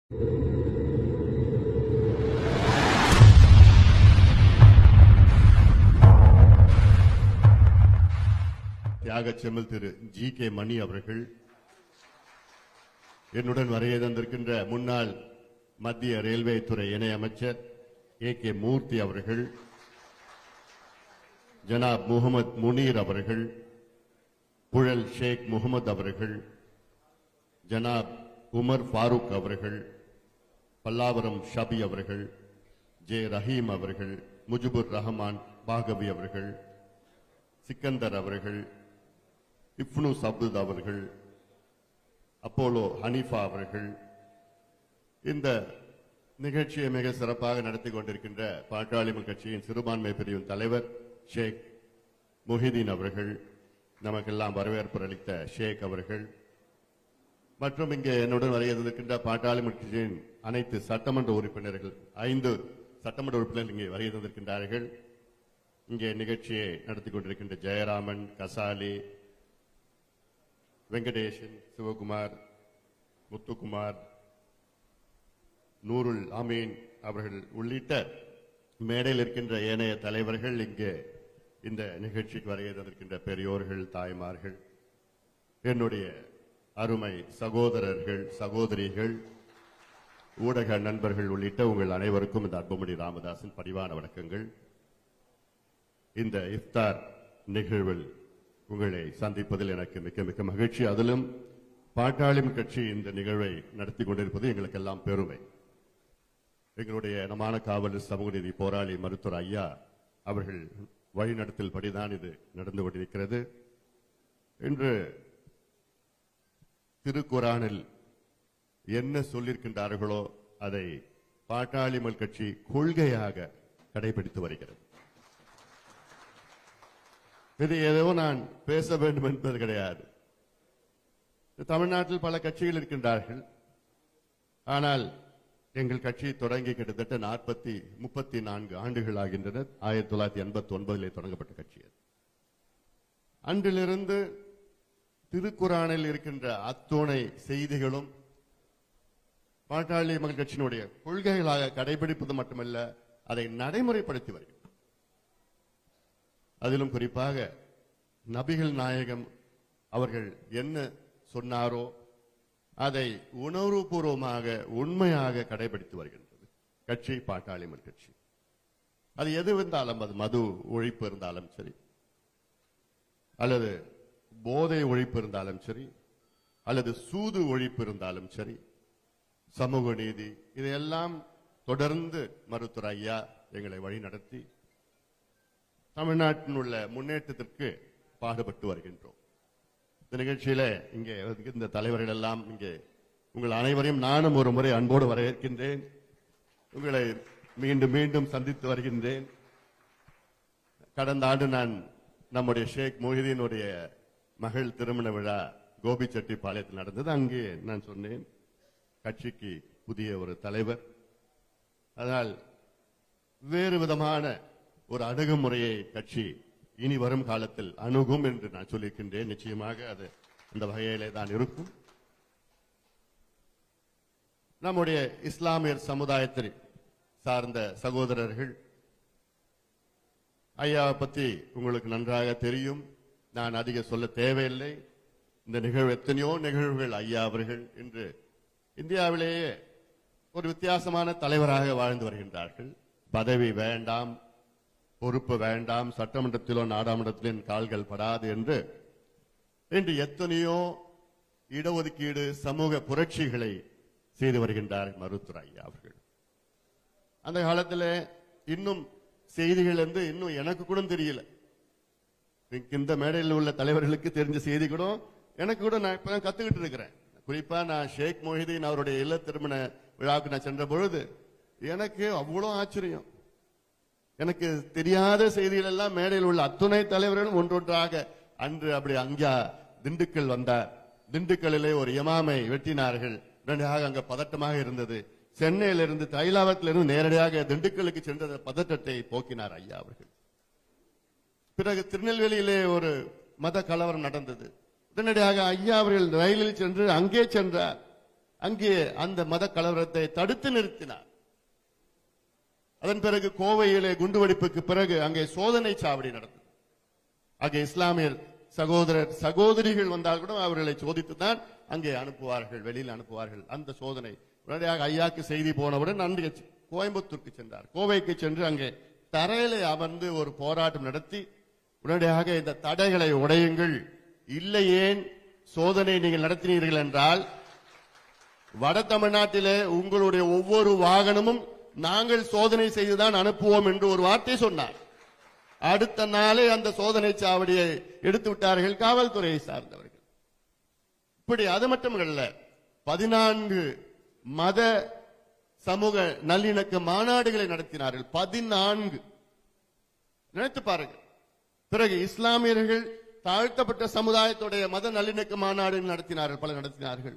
தியாகச் செம்மல் திரு G K மணி அவர்கள் என்னுடன் வருகை தந்திருக்கின்ற முன்னாள் மத்திய ரயில்வே துறை இணை அமைச்சர் ஏ கே மூர்த்தி அவர்கள் ஜனாப் முகமது முனீர் அவர்கள் புழல் ஷேக் முகமது அவர்கள் ஜனாப் உமர் ஃபாரூக் அவர்கள் பல்லாவரம் ஷபி அவர்கள் ஜே ரஹீம் அவர்கள் முஜிபுர் ரஹமான் பாகவி அவர்கள் சிக்கந்தர் அவர்கள் இப்னு சபுத் அவர்கள் அப்போலோ ஹனீஃபா அவர்கள் இந்த நிகழ்ச்சியை மிக சிறப்பாக நடத்தி கொண்டிருக்கின்ற பாட்டாளி மக்கள் கட்சியின் சிறுபான்மை பிரிவின் தலைவர் ஷேக் முஹிதீன் அவர்கள் நமக்கெல்லாம் வரவேற்பு அளித்த ஷேக் அவர்கள் மற்றும் இங்கே என்னுடன் வருகின்ற பாட்டாளி மக்கள் கட்சியின் அனைத்து சட்டமன்ற உறுப்பினர்கள் ஐந்து சட்டமன்ற உறுப்பினர்கள் இங்கே வருகை தந்திருக்கின்றார்கள் இங்கே நிகழ்ச்சியை நடத்தி கொண்டிருக்கின்ற ஜெயராமன் கசாலி வெங்கடேசன் சிவகுமார் முத்துக்குமார் நூருல் அமீன் அவர்கள் உள்ளிட்ட மேடையில் இருக்கின்ற ஏனைய தலைவர்கள் இங்கே இந்த நிகழ்ச்சிக்கு வருகை தந்திருக்கின்ற பெரியோர்கள் தாய்மார்கள் என்னுடைய அருமை சகோதரர்கள் சகோதரிகள் ஊடக நண்பர்கள் உள்ளிட்ட உங்கள் அனைவருக்கும் இந்த அன்புமணி ராமதாசின் பணிவான வணக்கங்கள் இந்த இஃப்தார் நிகழ்வில் உங்களை சந்திப்பதில் எனக்கு மிக்க மிக்க மகிழ்ச்சி அதிலும் பாட்டாளி கட்சி இந்த நிகழ்வை நடத்தி கொண்டிருப்பது எங்களுக்கெல்லாம் பெருமை எங்களுடைய இனமான காவலர் சமூக நீதி போராளி மருத்துவர் ஐயா அவர்கள் வழிநடத்தல் படிதான் இது நடந்து கொண்டிருக்கிறது இன்று திருக்குறானில் என்ன சொல்லியிருக்கின்றார்களோ அதை பாட்டாளி மல் கட்சி கொள்கையாக கடைபிடித்து வருகிறது இது ஏதோ நான் பேச வேண்டும் என்பது கிடையாது தமிழ்நாட்டில் பல கட்சிகள் இருக்கின்றார்கள் ஆனால் எங்கள் கட்சி தொடங்கி கிட்டத்தட்ட நாற்பத்தி முப்பத்தி நான்கு ஆண்டுகள் ஆகின்றன ஆயிரத்தி தொள்ளாயிரத்தி எண்பத்தி ஒன்பதிலே தொடங்கப்பட்ட கட்சி அது அன்றிலிருந்து திருக்குறானில் இருக்கின்ற அத்துணை செய்திகளும் பாட்டாளி மக்கள் கட்சியினுடைய கொள்கைகளாக கடைபிடிப்பது மட்டுமல்ல அதை நடைமுறைப்படுத்தி வருகிறது அதிலும் குறிப்பாக நபிகள் நாயகம் அவர்கள் என்ன சொன்னாரோ அதை உணர்வுபூர்வமாக உண்மையாக கடைபிடித்து வருகின்றது கட்சி பாட்டாளி மக்கள் கட்சி அது எது இருந்தாலும் அது மது ஒழிப்பு இருந்தாலும் சரி அல்லது போதை ஒழிப்பு இருந்தாலும் சரி அல்லது சூது ஒழிப்பு இருந்தாலும் சரி சமூக நீதி இதையெல்லாம் தொடர்ந்து மருத்துவர் ஐயா எங்களை வழி நடத்தி தமிழ்நாட்டில் உள்ள முன்னேற்றத்திற்கு பாடுபட்டு வருகின்றோம் இந்த நிகழ்ச்சியில இங்கே இந்த தலைவர்கள் எல்லாம் இங்கே உங்கள் அனைவரையும் நானும் ஒரு முறை அன்போடு வரவேற்கின்றேன் உங்களை மீண்டும் மீண்டும் சந்தித்து வருகின்றேன் கடந்த ஆண்டு நான் நம்முடைய ஷேக் மொஹிதீனுடைய மகள் திருமண விழா கோபிச்செட்டிப்பாளையத்தில் நடந்தது அங்கே நான் சொன்னேன் கட்சிக்கு புதிய ஒரு தலைவர் அதனால் வேறு விதமான ஒரு அணுகுமுறையை கட்சி இனி வரும் காலத்தில் அணுகும் என்று நான் சொல்லியிருக்கின்றேன் நிச்சயமாக அது அந்த வகையிலே தான் இருக்கும் நம்முடைய இஸ்லாமியர் சமுதாயத்தை சார்ந்த சகோதரர்கள் ஐயாவை பத்தி உங்களுக்கு நன்றாக தெரியும் நான் அதிக சொல்ல தேவையில்லை இந்த நிகழ்வு எத்தனையோ நிகழ்வுகள் ஐயா அவர்கள் இன்று இந்தியாவிலேயே ஒரு வித்தியாசமான தலைவராக வாழ்ந்து வருகின்றார்கள் பதவி வேண்டாம் பொறுப்பு வேண்டாம் சட்டமன்றத்திலோ நாடாளுமன்றத்திலோ என் கால்கள் படாது என்று இன்று எத்தனையோ இடஒதுக்கீடு சமூக புரட்சிகளை செய்து வருகின்றார் மருத்துவர் ஐயா அவர்கள் அந்த காலத்தில் இன்னும் செய்திகள் வந்து இன்னும் எனக்கு கூட தெரியல இந்த மேடையில் உள்ள தலைவர்களுக்கு தெரிஞ்ச செய்தி கூட எனக்கு கூட நான் இப்பதான் கத்துக்கிட்டு இருக்கிறேன் குறிப்பா நான் ஷேக் மொஹிதீன் அவருடைய இல்ல திருமண விழாவுக்கு நான் சென்ற பொழுது எனக்கு அவ்வளவு ஆச்சரியம் எனக்கு தெரியாத செய்திகள் எல்லாம் மேடையில் உள்ள அத்துணை தலைவர்களும் ஒன்றொன்றாக அன்று அப்படி அங்கே திண்டுக்கல் வந்தார் திண்டுக்கல்லிலே ஒரு இமாமை வெட்டினார்கள் உடனடியாக அங்க பதட்டமாக இருந்தது சென்னையிலிருந்து தைலாவத்திலிருந்து நேரடியாக திண்டுக்கலுக்கு சென்ற பதட்டத்தை போக்கினார் ஐயா அவர்கள் பிறகு திருநெல்வேலியிலே ஒரு மத கலவரம் நடந்தது உடனடியாக ஐயா அவர்கள் ரயிலில் சென்று அங்கே சென்றார் அங்கே அந்த மத கலவரத்தை தடுத்து நிறுத்தினார் அதன் பிறகு கோவையிலே குண்டுவெடிப்புக்கு பிறகு அங்கே சோதனை சாவடி நடந்தது அங்கே இஸ்லாமியர் சகோதரர் சகோதரிகள் வந்தால் கூட அவர்களை சோதித்து தான் அங்கே அனுப்புவார்கள் வெளியில் அனுப்புவார்கள் அந்த சோதனை உடனடியாக ஐயாக்கு செய்தி போனவுடன் அன்று கோயம்புத்தூருக்கு சென்றார் கோவைக்கு சென்று அங்கே தரையிலே அமர்ந்து ஒரு போராட்டம் நடத்தி உடனடியாக இந்த தடைகளை உடையுங்கள் இல்லையேன் சோதனை நீங்கள் நடத்தினீர்கள் என்றால் வட தமிழ்நாட்டிலே உங்களுடைய ஒவ்வொரு வாகனமும் நாங்கள் சோதனை செய்துதான் அனுப்புவோம் என்று ஒரு வார்த்தை சொன்னார் அடுத்த நாளே அந்த சோதனை சாவடியை எடுத்து விட்டார்கள் காவல்துறையை சார்ந்தவர்கள் இப்படி அது மட்டுமல்ல பதினான்கு மத சமூக நல்லிணக்க மாநாடுகளை நடத்தினார்கள் பதினான்கு நினைத்து பாருங்கள் பிறகு இஸ்லாமியர்கள் தாழ்த்தப்பட்ட சமுதாயத்துடைய மத நல்லிணக்க மாநாடு நடத்தினார்கள் பல நடத்தினார்கள்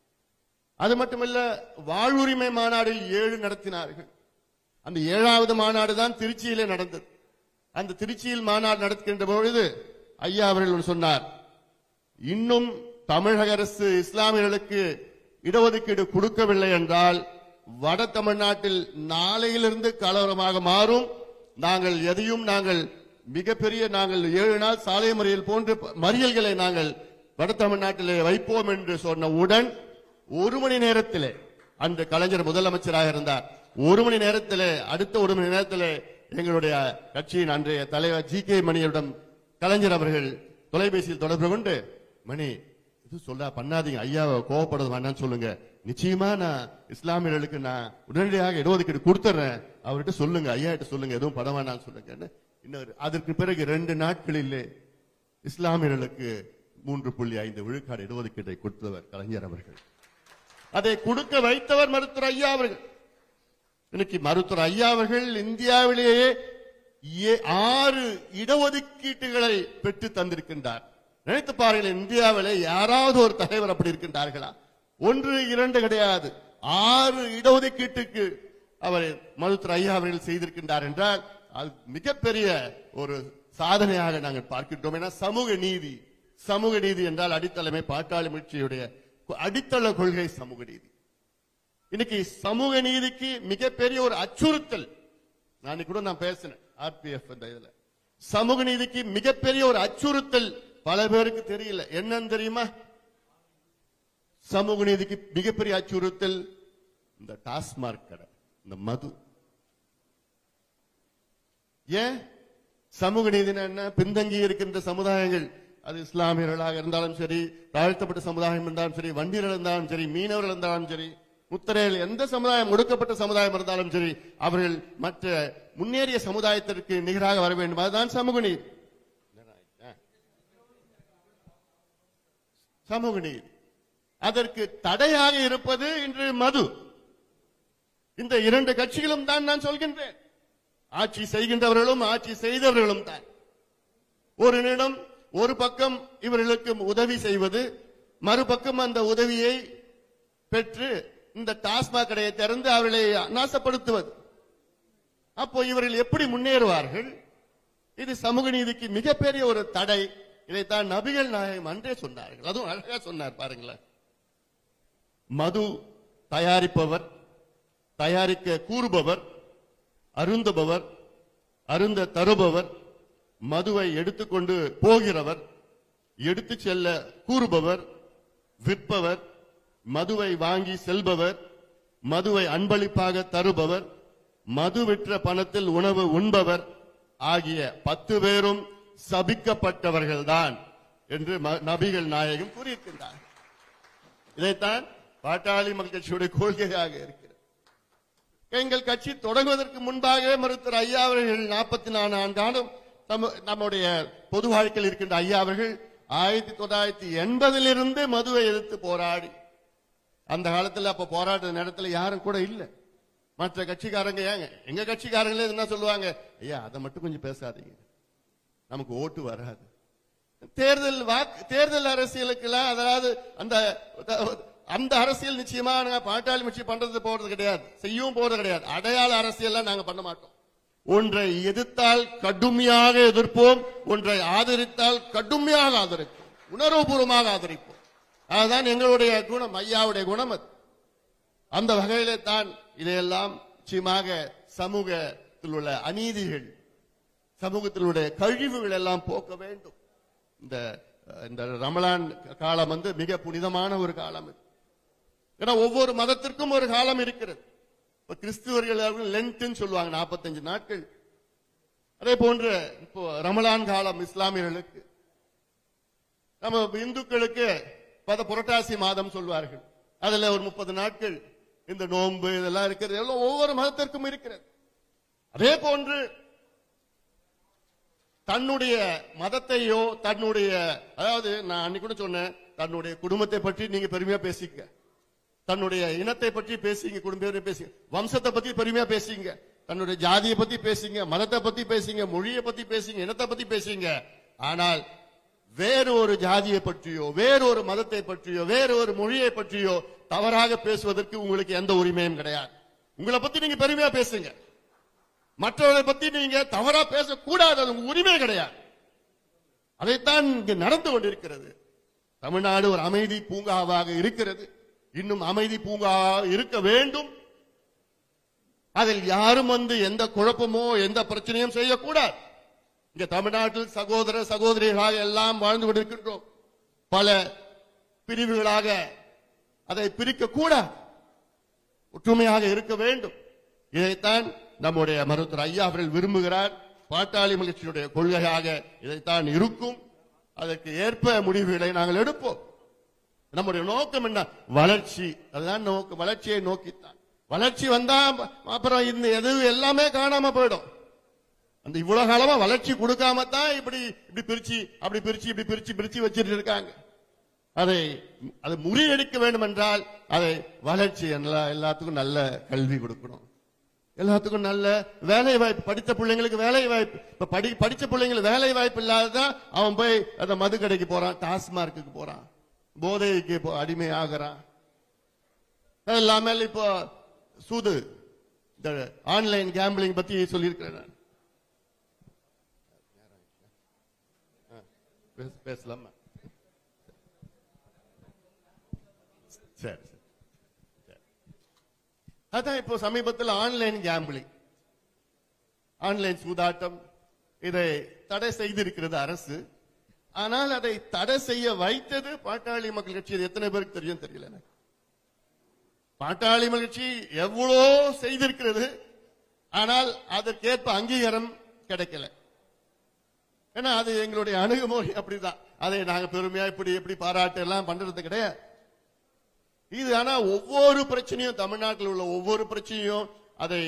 அது மட்டுமல்ல வாழ்வுரிமை மாநாடில் ஏழு நடத்தினார்கள் அந்த ஏழாவது மாநாடு தான் திருச்சியிலே நடந்தது அந்த திருச்சியில் மாநாடு நடத்துகின்ற பொழுது ஐயா அவர்கள் சொன்னார் இன்னும் தமிழக அரசு இஸ்லாமியர்களுக்கு இடஒதுக்கீடு கொடுக்கவில்லை என்றால் வட தமிழ்நாட்டில் நாளையிலிருந்து கலவரமாக மாறும் நாங்கள் எதையும் நாங்கள் மிகப்பெரிய நாங்கள் ஏழு நாள் சாலை மறியல் போன்ற மறியல்களை நாங்கள் வட தமிழ்நாட்டிலே வைப்போம் என்று சொன்னவுடன் ஒரு மணி நேரத்திலே அந்த கலைஞர் முதலமைச்சராக இருந்தார் ஒரு மணி நேரத்திலே அடுத்த ஒரு மணி நேரத்திலே எங்களுடைய கட்சியின் அன்றைய தலைவர் ஜி கே மணியிடம் கலைஞர் அவர்கள் தொலைபேசியில் தொடர்பு கொண்டு மணி இது சொல்ல பண்ணாதீங்க ஐயாவை கோவப்படுறது வேண்டாம்னு சொல்லுங்க நிச்சயமா நான் இஸ்லாமியர்களுக்கு நான் உடனடியாக இடஒதுக்கீடு கொடுத்துறேன் அவர்கிட்ட சொல்லுங்க ஐயா கிட்ட சொல்லுங்க எதுவும் பட வேண்டாம்னு சொல்லுங்க இன்னொரு அதற்கு பிறகு ரெண்டு நாட்களிலே இஸ்லாமியர்களுக்கு மூன்று புள்ளி ஐந்து விழுக்காடு இடஒதுக்கீட்டை கொடுத்தவர் கலைஞர் அவர்கள் அதை கொடுக்க வைத்தவர் மருத்துவர் ஐயா அவர்கள் இன்னைக்கு மருத்துவர் ஐயா அவர்கள் இந்தியாவிலேயே ஏ- ஆறு இடஒதுக்கீட்டுகளை பெற்று தந்திருக்கின்றார் நினைத்து பாருங்கள் இந்தியாவிலே யாராவது ஒரு தலைவர் அப்படி இருக்கின்றார்களா ஒன்று இரண்டு கிடையாது ஆறு இடஒதுக்கீட்டுக்கு அவர் மருத்துவர் ஐயா அவர்கள் செய்திருக்கின்றார் என்றால் அது மிகப்பெரிய ஒரு சாதனையாக நாங்கள் பார்க்கின்றோம் ஏன்னா சமூக நீதி சமூக நீதி என்றால் அடித்தளமே பாட்டாளி முயற்சியுடைய அடித்தள கொள்கை சமூக நீதி இன்னைக்கு சமூக நீதிக்கு மிகப்பெரிய ஒரு அச்சுறுத்தல் நான் இன்னைக்கு கூட நான் பேசினேன் ஆர்பிஎஃப் இந்த இதுல சமூக நீதிக்கு மிகப்பெரிய ஒரு அச்சுறுத்தல் பல பேருக்கு தெரியல என்னன்னு தெரியுமா சமூக நீதிக்கு மிகப்பெரிய அச்சுறுத்தல் இந்த டாஸ்மார்க் கடை இந்த மது ஏன் சமூக நீதினா என்ன பின்தங்கி இருக்கின்ற சமுதாயங்கள் அது இஸ்லாமியர்களாக இருந்தாலும் சரி தாழ்த்தப்பட்ட சமுதாயம் இருந்தாலும் சரி வண்டியர்கள் இருந்தாலும் சரி மீனவர்கள் இருந்தாலும் சரி முத்திரையில் எந்த சமுதாயம் ஒடுக்கப்பட்ட சமுதாயம் இருந்தாலும் சரி அவர்கள் மற்ற முன்னேறிய சமுதாயத்திற்கு நிகராக வர வேண்டும் அதுதான் சமூக நீதி சமூக நீதி அதற்கு தடையாக இருப்பது இன்று மது இந்த இரண்டு கட்சிகளும் தான் நான் சொல்கின்றேன் ஆட்சி செய்கின்றவர்களும் ஆட்சி செய்தவர்களும் தான் ஒரு நிமிடம் ஒரு பக்கம் இவர்களுக்கு உதவி செய்வது மறுபக்கம் அந்த உதவியை பெற்று இந்த டாஸ்மாக் கடையை திறந்து அவர்களை நாசப்படுத்துவது அப்போ இவர்கள் எப்படி முன்னேறுவார்கள் இது சமூக நீதிக்கு மிகப்பெரிய ஒரு தடை இதைத்தான் நபிகள் நாயகம் அன்றே சொன்னார்கள் அதுவும் அழகா சொன்னார் பாருங்களேன் மது தயாரிப்பவர் தயாரிக்க கூறுபவர் அருந்துபவர் அருந்த தருபவர் மதுவை எடுத்துக்கொண்டு போகிறவர் எடுத்துச் செல்ல கூறுபவர் விற்பவர் மதுவை வாங்கி செல்பவர் மதுவை அன்பளிப்பாக தருபவர் மது விற்ற பணத்தில் உணவு உண்பவர் ஆகிய பத்து பேரும் சபிக்கப்பட்டவர்கள்தான் என்று ம- நபிகள் நாயகம் கூறியிருக்கின்றார் இதைத்தான் பாட்டாளி மக்கள் கட்சியுடைய கொள்கையாக இருக்கிறது எங்கள் கட்சி தொடங்குவதற்கு முன்பாகவே மருத்துவர் ஐயா அவர்கள் நாற்பத்தி நாலு ஆண்டாண்டும் நம்ம- நம்முடைய பொது வாழ்க்கையில் இருக்கின்ற ஐயா அவர்கள் ஆயிரத்தி தொள்ளாயிரத்தி எண்பதிலிருந்து மதுவை எதிர்த்து போராடி அந்த காலத்துல அப்ப போராட்ட நேரத்துல யாரும் கூட இல்ல மற்ற கட்சிக்காரங்க ஏங்க எங்க கட்சிக்காரங்களே என்ன சொல்லுவாங்க ஐயா அதை மட்டும் கொஞ்சம் பேசாதீங்க நமக்கு ஓட்டு வராது தேர்தல் வாக்கு தேர்தல் அரசியலுக்கெல்லாம் அதாவது அந்த அந்த அரசியல் நிச்சயமா நாங்க பாட்டாளி முயற்சி பண்றது போறது கிடையாது செய்யவும் போறது கிடையாது அடையாள அரசியல்லாம் நாங்க பண்ண மாட்டோம் ஒன்றை எதிர்த்தால் கடுமையாக எதிர்ப்போம் ஒன்றை ஆதரித்தால் கடுமையாக ஆதரிப்போம் உணர்வுபூர்வமாக ஆதரிப்போம் அதுதான் எங்களுடைய குணம் ஐயாவுடைய குணம் அது அந்த வகையிலே தான் இதையெல்லாம் நிச்சயமாக சமூகத்தில் உள்ள அநீதிகள் சமூகத்தினுடைய கழிவுகள் எல்லாம் போக்க வேண்டும் இந்த அஹ், இந்த ரமலான் காலம் வந்து மிக புனிதமான ஒரு காலம் இது ஏன்னா ஒவ்வொரு மதத்திற்கும் ஒரு காலம் இருக்கிறது இப்ப கிறிஸ்துவர்கள் அவர்கள் லென்ட்னு சொல்லுவாங்க 45 நாட்கள் அதே போன்று இப்போ ரமலான் காலம் இஸ்லாமியர்களுக்கு நம்ம இந்துக்களுக்கு பத புரட்டாசி மாதம் சொல்வார்கள் அதுல ஒரு முப்பது நாட்கள் இந்த நோன்பு இதெல்லாம் இருக்கிறது எல்லாம் ஒவ்வொரு மதத்திற்கும் இருக்கிறது அதே போன்று தன்னுடைய மதத்தையோ தன்னுடைய அதாவது நான் அன்னைக்கு கூட சொன்னேன் தன்னுடைய குடும்பத்தை பற்றி நீங்க பெருமையா பேசிக்க தன்னுடைய இனத்தை பற்றி பேசிங்க குடும்பத்தை பேசிங்க வம்சத்தை பத்தி பெருமையா பேசிங்க தன்னுடைய ஜாதியை பத்தி பேசிங்க மதத்தை பத்தி பேசிங்க மொழியை பத்தி பேசிங்க இனத்தை பத்தி பேசிங்க ஆனால் வேறு ஒரு ஜாதியை பற்றியோ வேறு ஒரு மதத்தை பற்றியோ வேறு ஒரு மொழியை பற்றியோ தவறாக பேசுவதற்கு உங்களுக்கு எந்த உரிமையும் கிடையாது உங்களை பத்தி நீங்க பெருமையா பேசுங்க மற்றவர்களை பத்தி நீங்க தவறா பேசக்கூடாது அது உங்க உரிமை கிடையாது அதைத்தான் இங்கு நடந்து கொண்டிருக்கிறது தமிழ்நாடு ஒரு அமைதி பூங்காவாக இருக்கிறது இன்னும் அமைதி பூங்காவாக இருக்க வேண்டும் அதில் யாரும் வந்து எந்த குழப்பமோ எந்த பிரச்சனையும் செய்யக்கூடாது இங்க தமிழ்நாட்டில் சகோதர சகோதரிகளாக எல்லாம் வாழ்ந்து கொண்டிருக்கின்றோம் பல பிரிவுகளாக அதை பிரிக்க கூடாது ஒற்றுமையாக இருக்க வேண்டும் இதைத்தான் நம்முடைய மருத்துவர் ஐயா அவர்கள் விரும்புகிறார் பாட்டாளி மகிழ்ச்சியுடைய கொள்கையாக இதைத்தான் இருக்கும் அதற்கு ஏற்ப முடிவுகளை நாங்கள் எடுப்போம் நம்முடைய நோக்கம் என்ன வளர்ச்சி அதுதான் நோக்கம் வளர்ச்சியை நோக்கித்தான் வளர்ச்சி வந்தா அப்புறம் இந்த எது எல்லாமே காணாம போயிடும் அந்த இவ்வளவு காலமா வளர்ச்சி கொடுக்காம தான் இப்படி இப்படி பிரிச்சு அப்படி பிரிச்சு இப்படி பிரிச்சு பிரிச்சு வச்சிட்டு இருக்காங்க அதை அதை முறியடிக்க வேண்டும் என்றால் அதை வளர்ச்சி எல்லா எல்லாத்துக்கும் நல்ல கல்வி கொடுக்கணும் எல்லாத்துக்கும் நல்ல வேலை வாய்ப்பு படித்த பிள்ளைங்களுக்கு வேலை வாய்ப்பு இப்ப படி படிச்ச பிள்ளைங்களுக்கு வேலை வாய்ப்பு இல்லாததான் அவன் போய் அந்த மது கடைக்கு போறான் டாஸ்மார்க்குக்கு போறான் போதைக்கு இப்போ அடிமை ஆகிறான் அது இல்லாம இப்போ சூது இந்த ஆன்லைன் கேம்பிளிங் பத்தி சொல்லியிருக்கிறேன் நான். ஆ, பேச- பேசலாமா சரி சரி சரி. அதான் இப்போ சமீபத்தில் ஆன்லைன் கேம்பிளிங் ஆன்லைன் சூதாட்டம் இதை தடை செய்திருக்கிறது அரசு ஆனால் அதை தடை செய்ய வைத்தது பாட்டாளி மக்கள் கட்சி இது எத்தனை பேருக்கு தெரியும் தெரியல எனக்கு பாட்டாளி மக்கள் கட்சி எவ்வளோ செய்திருக்கிறது ஆனால் அதற்கேற்ப அங்கீகாரம் கிடைக்கல ஏன்னா அது எங்களுடைய அணுகுமுறை அப்படிதான் அதை நாங்க பெருமையா இப்படி எப்படி பாராட்டு எல்லாம் பண்றது கிடையாது இது ஆனா ஒவ்வொரு பிரச்சனையும் தமிழ்நாட்டில் உள்ள ஒவ்வொரு பிரச்சனையும் அதை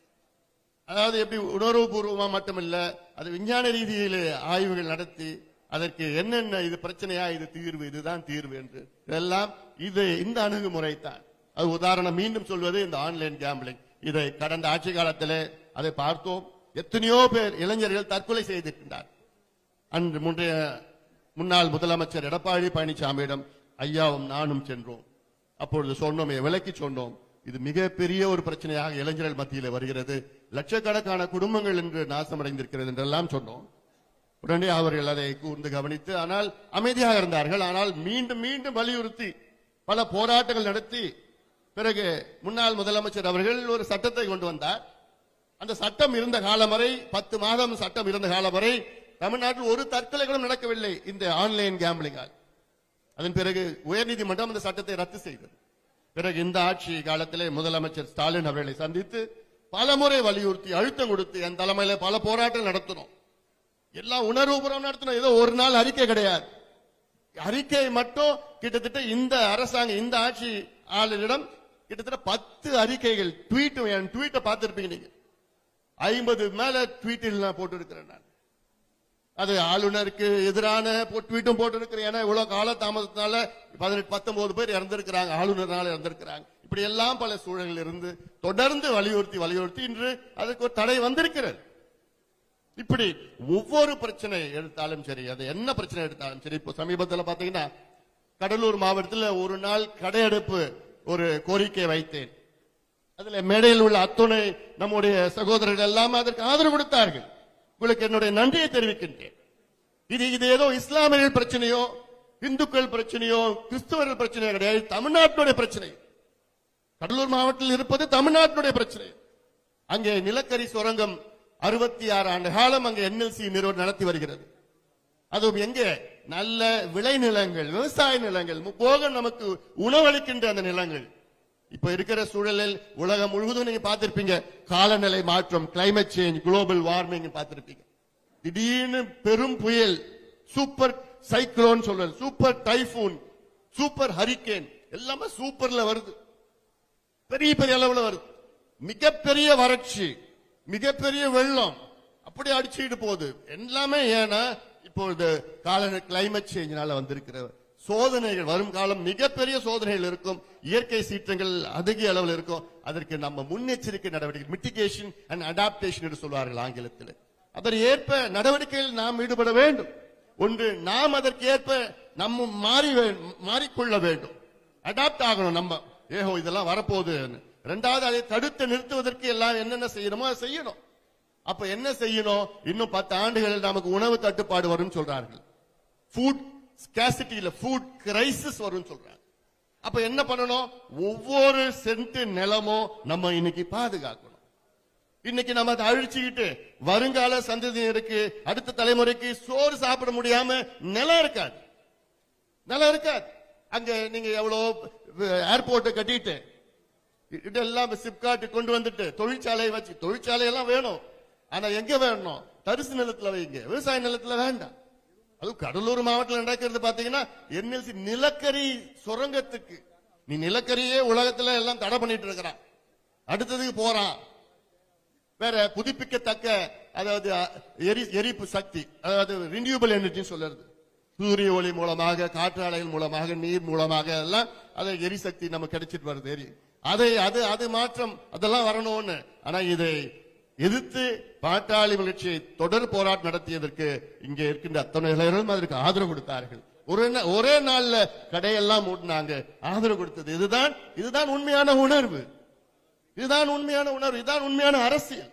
அதாவது எப்படி உணர்வுபூர்வமா மட்டுமல்ல அது விஞ்ஞான ரீதியிலே ஆய்வுகள் நடத்தி அதற்கு என்னென்ன இது பிரச்சனையா இது தீர்வு இதுதான் தீர்வு என்று இதெல்லாம் இது இந்த அணுகுமுறை தான் அது உதாரணம் மீண்டும் சொல்வது இந்த ஆன்லைன் கேம்பிளிங் இதை கடந்த ஆட்சி காலத்திலே அதை பார்த்தோம் எத்தனையோ பேர் இளைஞர்கள் தற்கொலை செய்திருக்கின்றார் அன்று முன்றைய முன்னாள் முதலமைச்சர் எடப்பாடி பழனிசாமியிடம் ஐயாவும் நானும் சென்றோம் அப்பொழுது சொன்னோமே விலக்கி சொன்னோம் இது மிகப்பெரிய ஒரு பிரச்சனையாக இளைஞர்கள் மத்தியிலே வருகிறது லட்சக்கணக்கான குடும்பங்கள் என்று நாசமடைந்திருக்கிறது என்றெல்லாம் சொன்னோம் உடனே அவர்கள் அதை கூர்ந்து கவனித்து ஆனால் அமைதியாக இருந்தார்கள் ஆனால் மீண்டும் மீண்டும் வலியுறுத்தி பல போராட்டங்கள் நடத்தி பிறகு முன்னாள் முதலமைச்சர் அவர்கள் ஒரு சட்டத்தை கொண்டு வந்தார் அந்த சட்டம் இருந்த காலம் வரை பத்து மாதம் சட்டம் இருந்த காலம் வரை தமிழ்நாட்டில் ஒரு தற்கொலை கூட நடக்கவில்லை இந்த ஆன்லைன் கேம்பிளிங்கால் அதன் பிறகு உயர்நீதிமன்றம் அந்த சட்டத்தை ரத்து செய்தது பிறகு இந்த ஆட்சி காலத்திலே முதலமைச்சர் ஸ்டாலின் அவர்களை சந்தித்து பலமுறை வலியுறுத்தி அழுத்தம் கொடுத்து என் தலைமையில பல போராட்டம் நடத்தினோம் எல்லாம் உணர்வுபூர்வம் நடத்தினோம் ஏதோ ஒரு நாள் அறிக்கை கிடையாது அறிக்கை மட்டும் கிட்டத்தட்ட இந்த அரசாங்கம் இந்த ஆட்சி ஆளுநரிடம் கிட்டத்தட்ட பத்து அறிக்கைகள் ட்வீட் என் ட்வீட்டை பார்த்திருப்பீங்க நீங்க ஐம்பது மேல ட்வீட்டில் நான் போட்டு இருக்கிறேன் நான் அது ஆளுநருக்கு எதிரான போ- ட்வீட்டும் போட்டு இருக்கிறேன் ஏன்னா இவ்வளவு கால தாமதத்தினால பதினெட்டு பத்தொன்பது பேர் இறந்திருக்கிறாங்க ஆளுநர்னால இறந்திருக்கிறாங்க இப்படி எல்லாம் பல சூழல்கள் இருந்து தொடர்ந்து வலியுறுத்தி வலியுறுத்தி இன்று அதுக்கு ஒரு தடை வந்திருக்கிறது இப்படி ஒவ்வொரு பிரச்சனை எடுத்தாலும் சரி அது என்ன பிரச்சனை எடுத்தாலும் சரி இப்போ சமீபத்தில் பாத்தீங்கன்னா கடலூர் மாவட்டத்தில் ஒரு நாள் கடையெடுப்பு ஒரு கோரிக்கை வைத்தேன் அதுல மேடையில் உள்ள அத்துணை நம்முடைய சகோதரர்கள் எல்லாம் அதற்கு ஆதரவு கொடுத்தார்கள் உங்களுக்கு என்னுடைய நன்றியை தெரிவிக்கின்றேன் இது இது ஏதோ இஸ்லாமியர்கள் பிரச்சனையோ இந்துக்கள் பிரச்சனையோ கிறிஸ்தவர்கள் பிரச்சனையோ கிடையாது தமிழ்நாட்டுடைய பிரச்சனை கடலூர் மாவட்டத்தில் இருப்பது தமிழ்நாட்டினுடைய பிரச்சனை அங்கே நிலக்கரி சுரங்கம் அறுபத்தி ஆறு ஆண்டு காலம் அங்கே என்எல்சி நிறுவனம் நடத்தி வருகிறது அதுவும் எங்கே நல்ல விளைநிலங்கள் விவசாய நிலங்கள் போக நமக்கு உணவளிக்கின்ற அந்த நிலங்கள் இப்ப இருக்கிற சூழலில் உலகம் முழுவதும் நீங்க பார்த்திருப்பீங்க காலநிலை மாற்றம் கிளைமேட் சேஞ்ச் குளோபல் வார்மிங் பார்த்திருப்பீங்க திடீர்னு பெரும் புயல் சூப்பர் சைக்ளோன் சொல்றது சூப்பர் டைபூன் சூப்பர் ஹரிகேன் எல்லாமே சூப்பர்ல வருது பெரிய பெரிய அளவுல வருது மிகப்பெரிய வறட்சி மிகப்பெரிய வெள்ளம் அப்படி அடிச்சுட்டு போகுது எல்லாமே ஏன்னா இப்போ இந்த கால கிளைமேட் சேஞ்சினால வந்திருக்கிற சோதனைகள் வரும் காலம் மிகப்பெரிய சோதனைகள் இருக்கும் இயற்கை சீற்றங்கள் அதிக அளவில் இருக்கும் அதற்கு நம்ம முன்னெச்சரிக்கை நடவடிக்கை மிட்டிகேஷன் அண்ட் அடாப்டேஷன் என்று சொல்வார்கள் ஆங்கிலத்தில் அதற்கு ஏற்ப நடவடிக்கையில் நாம் ஈடுபட வேண்டும் ஒன்று நாம் அதற்கு ஏற்ப நம்ம மாறி வே- மாறிக்கொள்ள வேண்டும் அடாப்ட் ஆகணும் நம்ம ஏஹோ இதெல்லாம் வரப்போகுது ரெண்டாவது அதை தடுத்து நிறுத்துவதற்கு எல்லாம் என்னென்ன செய்யணுமோ அதை செய்யணும் அப்ப என்ன செய்யணும் இன்னும் பத்து ஆண்டுகளில் நமக்கு உணவு தட்டுப்பாடு வரும் சொல்றார்கள் ஃபுட் ஸ்கேசிட்டி இல்ல ஃபுட் கிரைசிஸ் வரும் சொல்றாங்க அப்ப என்ன பண்ணணும் ஒவ்வொரு சென்ட் நிலமும் நம்ம இன்னைக்கு பாதுகாக்கணும் இன்னைக்கு நம்ம அதை அழிச்சுக்கிட்டு வருங்கால சந்ததியினருக்கு அடுத்த தலைமுறைக்கு சோறு சாப்பிட முடியாம நிலம் இருக்காது நிலம் இருக்காது அங்க நீங்க எவ்வளவு ஏர்போர்ட்டை கட்டிட்டு இதெல்லாம் சிப்காட் கொண்டு வந்துட்டு தொழிற்சாலையை வச்சு தொழிற்சாலை எல்லாம் வேணும் ஆனா எங்க வேணும் தரிசு நிலத்துல வைங்க விவசாய நிலத்துல வேண்டாம் அதுவும் கடலூர் மாவட்டத்தில் நடக்கிறது பாத்தீங்கன்னா என்எல்சி நிலக்கரி சுரங்கத்துக்கு நீ நிலக்கரியே உலகத்துல எல்லாம் தடை பண்ணிட்டு இருக்கிறான் அடுத்ததுக்கு போறான் வேற புதுப்பிக்கத்தக்க அதாவது அ, எரி எரிப்பு சக்தி அதாவது ரினியூபிள் எனர்ஜின்னு சொல்லுறது சூரிய ஒளி மூலமாக காற்றாலைகள் மூலமாக நீர் மூலமாக எல்லாம் அதை எரிசக்தி நமக்கு கிடைச்சிட்டு வருது எரி அதை அது அது மாற்றம் அதெல்லாம் வரணும்னு ஆனா இதை எதிர்த்து பாட்டாளி மகிழ்ச்சியை தொடர் போராட்டம் நடத்தியதற்கு இங்கே இருக்கின்ற அத்தனை இளைஞர்களும் அதற்கு ஆதரவு கொடுத்தார்கள் ஒரு நா- ஒரே நாள்ல கடையெல்லாம் மூடினாங்க ஆதரவு கொடுத்தது இதுதான் இதுதான் உண்மையான உணர்வு இதுதான் உண்மையான உணர்வு இதுதான் உண்மையான அரசியல்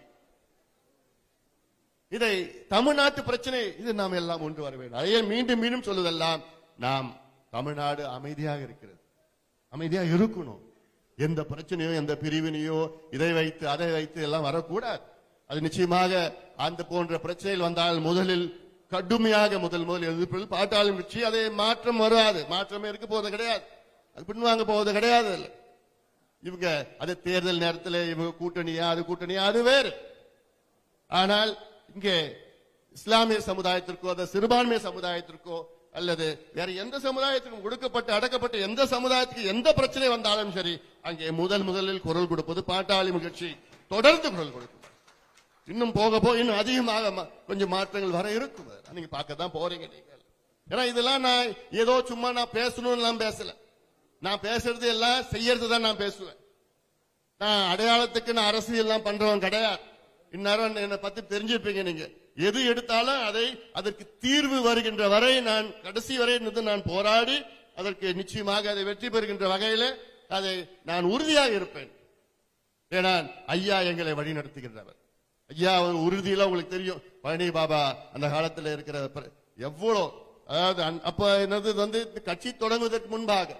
இதை தமிழ்நாட்டு பிரச்சனை இது நாம் எல்லாம் கொண்டு வர வேண்டும் அதையே மீண்டும் மீண்டும் சொல்லுதெல்லாம் நாம் தமிழ்நாடு அமைதியாக இருக்கிறது அமைதியாக இருக்கணும் எந்த பிரச்சனையோ எந்த பிரிவினையோ இதை வைத்து அதை வைத்து எல்லாம் வரக்கூடாது அது நிச்சயமாக அந்த போன்ற பிரச்சனைகள் வந்தால் முதலில் கடுமையாக முதல் முதல் எதிர்ப்பில் பாட்டாளி கட்சி அதை மாற்றம் வராது மாற்றமே இருக்க போவது கிடையாது அது பின்வாங்க போவது கிடையாது இவங்க அது தேர்தல் நேரத்தில் இவங்க கூட்டணியா அது கூட்டணியா அது வேறு ஆனால் இங்கே இஸ்லாமிய சமுதாயத்திற்கோ அந்த சிறுபான்மை சமுதாயத்திற்கோ அல்லது வேற எந்த சமுதாயத்திற்கும் கொடுக்கப்பட்டு அடக்கப்பட்ட எந்த சமுதாயத்துக்கு எந்த பிரச்சனை வந்தாலும் சரி அங்கே முதல் முதலில் குரல் கொடுப்பது பாட்டாளி கட்சி தொடர்ந்து குரல் கொடுக்கும் இன்னும் போக போக இன்னும் அதிகமாக ம- கொஞ்சம் மாற்றங்கள் வர இருக்கும் அதெல்லாம் நீங்க பார்க்க தான் போறீங்க நீங்க ஏன்னா இதெல்லாம் நான் ஏதோ சும்மா நான் பேசணும்னு எல்லாம் பேசல நான் பேசுறது எல்லாம் செய்யறது தான் நான் பேசுவேன் நான் அடையாளத்துக்கு நான் அரசியல் எல்லாம் பண்றவன் கிடையாது இந்நேரம் என்னை பத்தி தெரிஞ்சிருப்பீங்க நீங்க எது எடுத்தாலும் அதை அதற்கு தீர்வு வருகின்ற வரை நான் கடைசி வரை நின்று நான் போராடி அதற்கு நிச்சயமாக அதை வெற்றி பெறுகின்ற வகையில அதை நான் உறுதியாக இருப்பேன் ஏன்னா ஐயா எங்களை வழி நடத்துகின்றவர் ஐயா அவர் உறுதியில உங்களுக்கு தெரியும் பழனி பாபா அந்த காலத்துல இருக்கிற பிர- எவ்வளவு அதாவது அந்- அப்ப என்னது வந்து இந்த கட்சி தொடங்குவதற்கு முன்பாக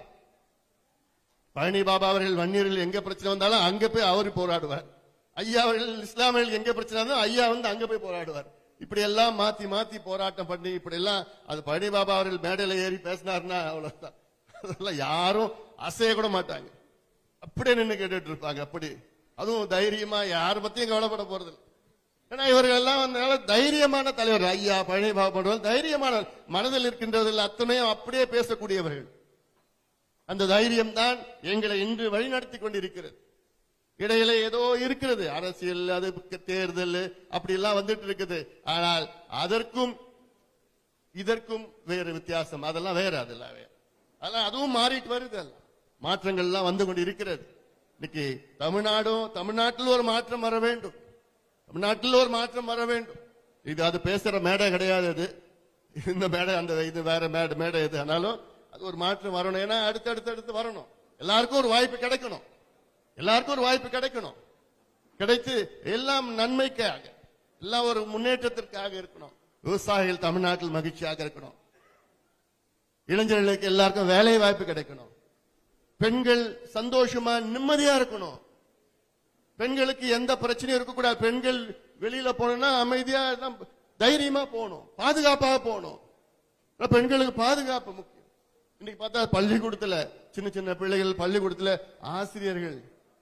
பழனி பாபா அவர்கள் வன்னியரில் எங்க பிரச்சனை வந்தாலும் அங்க போய் அவர் போராடுவார் ஐயா அவர்கள் இஸ்லாமியர்கள் எங்க பிரச்சனை வந்தாலும் ஐயா வந்து அங்க போய் போராடுவார் இப்படி எல்லாம் மாத்தி மாத்தி போராட்டம் பண்ணி இப்படி எல்லாம் அது பழனி பாபா அவர்கள் மேடையில ஏறி பேசினாருன்னா அவ்வளவுதான் அதெல்லாம் யாரும் அசைய கூட மாட்டாங்க அப்படியே நின்னு கேட்டுட்டு இருப்பாங்க அப்படி அதுவும் தைரியமா யார் பத்தியும் கவலைப்பட போறது இல்ல. ஏன்னா இவர்கள் எல்லாம் வந்து தைரியமான தலைவர் ஐயா பழனி பாபா போன்றவர்கள் தைரியமான மனதில் இருக்கின்றதில் அத்தனையும் அப்படியே பேசக்கூடியவர்கள் அந்த தைரியம் தான் எங்களை இன்று வழிநடத்தி கொண்டிருக்கிறது இடையில ஏதோ இருக்கிறது அரசியல் அது தேர்தல் அப்படி எல்லாம் வந்துட்டு இருக்குது ஆனால் அதற்கும் இதற்கும் வேறு வித்தியாசம் அதெல்லாம் வேற அதெல்லாம் வேற அதெல்லாம் அதுவும் மாறிட்டு வருது எல்லாம். மாற்றங்கள் எல்லாம் வந்து கொண்டு இருக்கிறது இன்னைக்கு தமிழ்நாடும் தமிழ்நாட்டில் ஒரு மாற்றம் வர வேண்டும் தமிழ்நாட்டில் ஒரு மாற்றம் வர வேண்டும் இது அது பேசுற மேடை கிடையாது அது இந்த மேடை அந்த இது வேற மேடை மேடை இது ஆனாலும் அது ஒரு மாற்றம் வரணும் ஏன்னா அடுத்து அடுத்து அடுத்து வரணும் எல்லாருக்கும் ஒரு வாய்ப்பு கிடைக்கணும் எல்லாருக்கும் ஒரு வாய்ப்பு கிடைக்கணும் கிடைத்து எல்லாம் நன்மைக்காக எல்லாம் ஒரு முன்னேற்றத்திற்காக இருக்கணும் விவசாயிகள் தமிழ்நாட்டில் மகிழ்ச்சியாக இருக்கணும் இளைஞர்களுக்கு எல்லாருக்கும் வேலை வாய்ப்பு கிடைக்கணும் பெண்கள் சந்தோஷமா நிம்மதியா இருக்கணும் பெண்களுக்கு எந்த பிரச்சனையும் இருக்கக்கூடாது பெண்கள் வெளியில போனா அமைதியா எல்லாம் தைரியமா போகணும் பாதுகாப்பாக போகணும் ஆனா பெண்களுக்கு பாதுகாப்பு முக்கியம் இன்னைக்கு பார்த்தா பள்ளிக்கூடத்துல சின்ன சின்ன பிள்ளைகள் பள்ளிக்கூடத்துல ஆசிரியர்கள்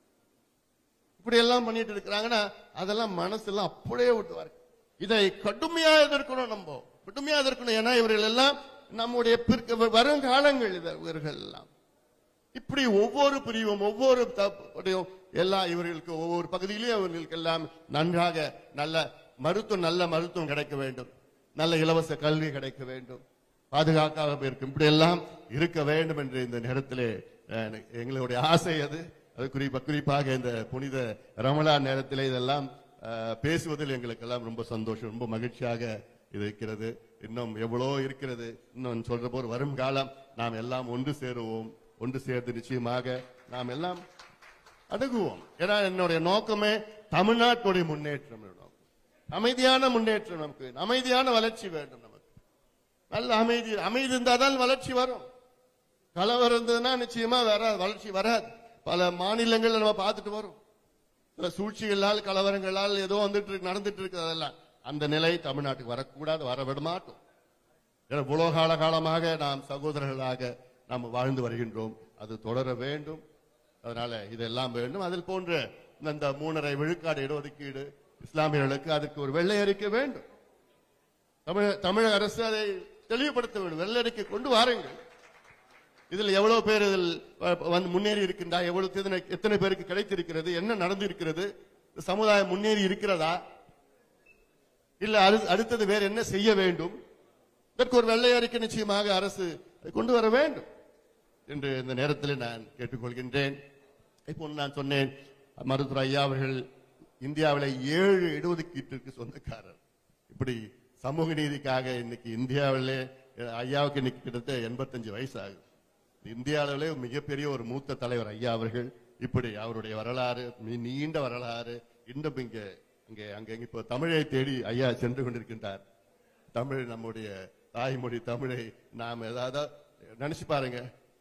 இப்படி எல்லாம் பண்ணிட்டு இருக்கிறாங்கன்னா அதெல்லாம் மனசெல்லாம் அப்படியே விட்டுவாரு இதை கடுமையா எதிர்க்கணும் நம்ம கடுமையா எதிர்க்கணும் ஏன்னா இவர்கள் எல்லாம் நம்முடைய பிற்க- வரும் காலங்கள் இது- இவர்கள் எல்லாம் இப்படி ஒவ்வொரு பிரிவும் ஒவ்வொரு தப்புடையும் எல்லாம் இவர்களுக்கு ஒவ்வொரு பகுதியிலும் அவர்களுக்கு எல்லாம் நன்றாக நல்ல மருத்துவம் நல்ல மருத்துவம் கிடைக்க வேண்டும் நல்ல இலவச கல்வி கிடைக்க வேண்டும் பாதுகாக்காக இருக்கும் இப்படி எல்லாம் இருக்க வேண்டும் என்று இந்த நேரத்திலே அஹ், எங்களுடைய ஆசை அது அது குறிப்பா குறிப்பாக இந்த புனித ரமலான் நேரத்திலே இதெல்லாம் அஹ், பேசுவதில் எங்களுக்கு எல்லாம் ரொம்ப சந்தோஷம் ரொம்ப மகிழ்ச்சியாக இது இருக்கிறது இன்னும் எவ்வளோ இருக்கிறது இன்னும் சொல்ற போது வரும் காலம் நாம் எல்லாம் ஒன்று சேருவோம் ஒன்று சேர்ந்து நிச்சயமாக நாம் எல்லாம் அணுகுவோம் ஏன்னா என்னுடைய நோக்கமே தமிழ்நாட்டுடைய முன்னேற்றம் என்னுடைய நோக்கம். அமைதியான முன்னேற்றம் நமக்கு அமைதியான வளர்ச்சி வேண்டும் நமக்கு நல்ல அமைதி அமைதி இருந்தாதான் வளர்ச்சி வரும் கலவரம் இருந்ததுன்னா நிச்சயமா வராது வளர்ச்சி வராது பல மாநிலங்கள்ல நம்ம பார்த்துட்டு வரோம் சில சூழ்ச்சிகளால் கலவரங்களால் ஏதோ வந்துட்டு இருக்கு நடந்துட்டு இருக்கு அதெல்லாம் அந்த நிலை தமிழ்நாட்டுக்கு வரக்கூடாது வர விட மாட்டோம் ஏன்னா இவ்வளவு கால காலமாக நாம் சகோதரர்களாக நாம் வாழ்ந்து வருகின்றோம் அது தொடர வேண்டும் அதனால இதெல்லாம் வேண்டும் அதில் போன்ற இந்த மூணரை விழுக்காடு இடஒதுக்கீடு இஸ்லாமியர்களுக்கு அதுக்கு ஒரு வெள்ளை அறிக்கை வேண்டும் தமிழ் தமிழக அரசு அதை தெளிவுபடுத்த வேண்டும் வெள்ளை அறிக்கை கொண்டு வாருங்கள் இதில் எவ்வளவு பேர் இதில் அஹ், வந்து முன்னேறி இருக்கின்றா எவ்வளவு எத்தனை- எத்தனை பேருக்கு கிடைத்திருக்கிறது என்ன நடந்திருக்கிறது இந்த சமுதாயம் முன்னேறி இருக்கிறதா இல்ல அடு- அடுத்தது வேற என்ன செய்ய வேண்டும் இதற்கு ஒரு வெள்ளை அறிக்கை நிச்சயமாக அரசு கொண்டு வர வேண்டும் என்று இந்த நேரத்தில் நான் கேட்டுக்கொள்கின்றேன் இப்போ நான் சொன்னேன் மருத்துவர் ஐயா அவர்கள் இந்தியாவில் ஏழு இடஒதுக்கீட்டிற்கு சொந்தக்காரர் இப்படி சமூக நீதிக்காக இன்னைக்கு இந்தியாவிலே அஹ், ஐயாவுக்கு இன்னைக்கு கிட்டத்தட்ட எண்பத்தஞ்சு வயசு ஆகுது இந்திய அளவிலே மிகப்பெரிய ஒரு மூத்த தலைவர் ஐயா அவர்கள் இப்படி அவருடைய வரலாறு மி- நீண்ட வரலாறு இன்னும் இங்க அங்கே அங்க இப்போ தமிழை தேடி ஐயா சென்று கொண்டிருக்கின்றார் தமிழ் நம்முடைய தாய்மொழி தமிழை நாம் ஏதாவது நினைச்சு பாருங்க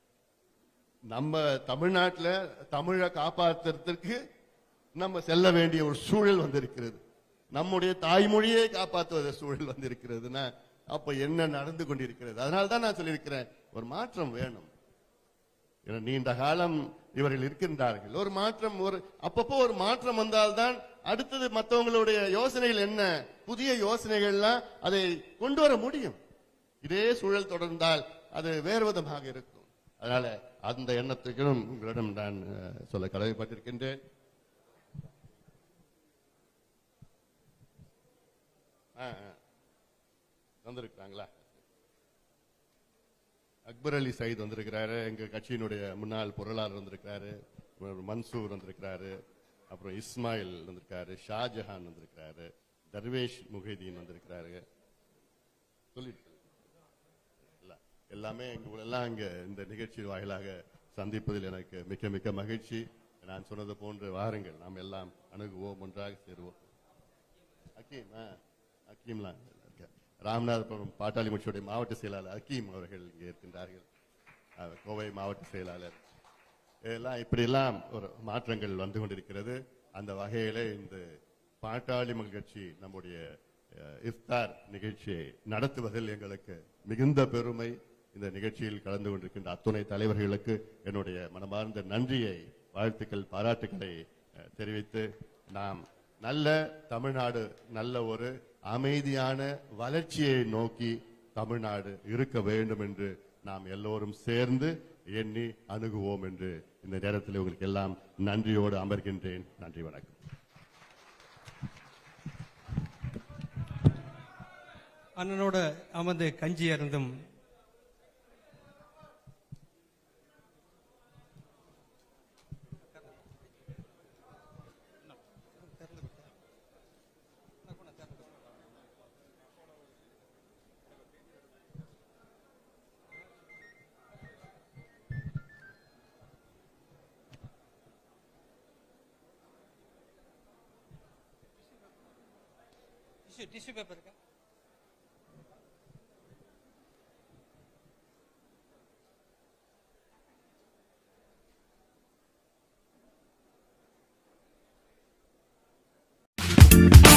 நம்ம தமிழ்நாட்டுல தமிழை காப்பாற்றுறதுக்கு நம்ம செல்ல வேண்டிய ஒரு சூழல் வந்திருக்கிறது நம்முடைய தாய்மொழியை காப்பாற்றுவத சூழல் வந்திருக்கிறதுன்னா அப்ப என்ன நடந்து கொண்டிருக்கிறது அதனால தான் நான் சொல்லியிருக்கிறேன் ஒரு மாற்றம் வேணும் ஏன்னா நீண்ட காலம் இவர்கள் இருக்கின்றார்கள் ஒரு மாற்றம் ஒரு அப்பப்போ ஒரு மாற்றம் வந்தால்தான் அடுத்தது மற்றவங்களுடைய யோசனைகள் என்ன புதிய யோசனைகள்லாம் அதை கொண்டு வர முடியும் இதே சூழல் தொடர்ந்தால் அது வேறு விதமாக இருக்கும் அதனால அந்த எண்ணத்துக்கும் உங்களிடம் நான் அஹ், சொல்ல கடமைப்பட்டிருக்கின்றேன் ஆ, ஆ. வந்திருக்கிறாங்களா அக்பர் அலி சயீத் வந்திருக்கிறாரு எங்க கட்சியினுடைய முன்னாள் பொருளாளர் வந்திருக்கிறாரு அப்புறம் மன்சூர் வந்திருக்கிறாரு அப்புறம் இஸ்மாயில் வந்திருக்காரு ஷாஜஹான் வந்திருக்கிறாரு தர்வேஷ் முஹிதீன் வந்திருக்கிறாரு சொல்லிட்டு இல்ல, எல்லாமே எங்க எல்லாம் இங்க இந்த நிகழ்ச்சி வாயிலாக சந்திப்பதில் எனக்கு மிக்க மிக்க மகிழ்ச்சி நான் சொன்னது போன்று வாருங்கள் நாம் எல்லாம் அணுகுவோம் ஒன்றாக சேருவோம் அக்கீம் ஆ, அக்கீம்லாம் இருக்கார். ராமநாதபுரம் பாட்டாளி கட்சியுடைய மாவட்ட செயலாளர் அக்கீம் அவர்கள் இங்கே இருக்கின்றார்கள் அவர் கோவை மாவட்ட செயலாளர் இதெல்லாம் இப்படியெல்லாம் ஒரு மாற்றங்கள் வந்து கொண்டிருக்கிறது அந்த வகையிலே இந்த பாட்டாளி மக்கள் கட்சி நம்முடைய அஹ், இஃப்தார் நிகழ்ச்சியை நடத்துவதில் எங்களுக்கு மிகுந்த பெருமை இந்த நிகழ்ச்சியில் கலந்து கொண்டிருக்கின்ற அத்துணை தலைவர்களுக்கு என்னுடைய மனமார்ந்த நன்றியை வாழ்த்துக்கள் பாராட்டுக்களை அஹ், தெரிவித்து நாம் நல்ல தமிழ்நாடு நல்ல ஒரு அமைதியான வளர்ச்சியை நோக்கி தமிழ்நாடு இருக்க வேண்டும் என்று நாம் எல்லோரும் சேர்ந்து எண்ணி அணுகுவோம் என்று இந்த நேரத்தில் உங்களுக்கு எல்லாம் நன்றியோடு அமர்கின்றேன் நன்றி வணக்கம் அண்ணனோட அமர்ந்து கஞ்சி அருந்தும் டிஷ்யூ டிஷ்யூ பேப்பர் இருக்கா Thank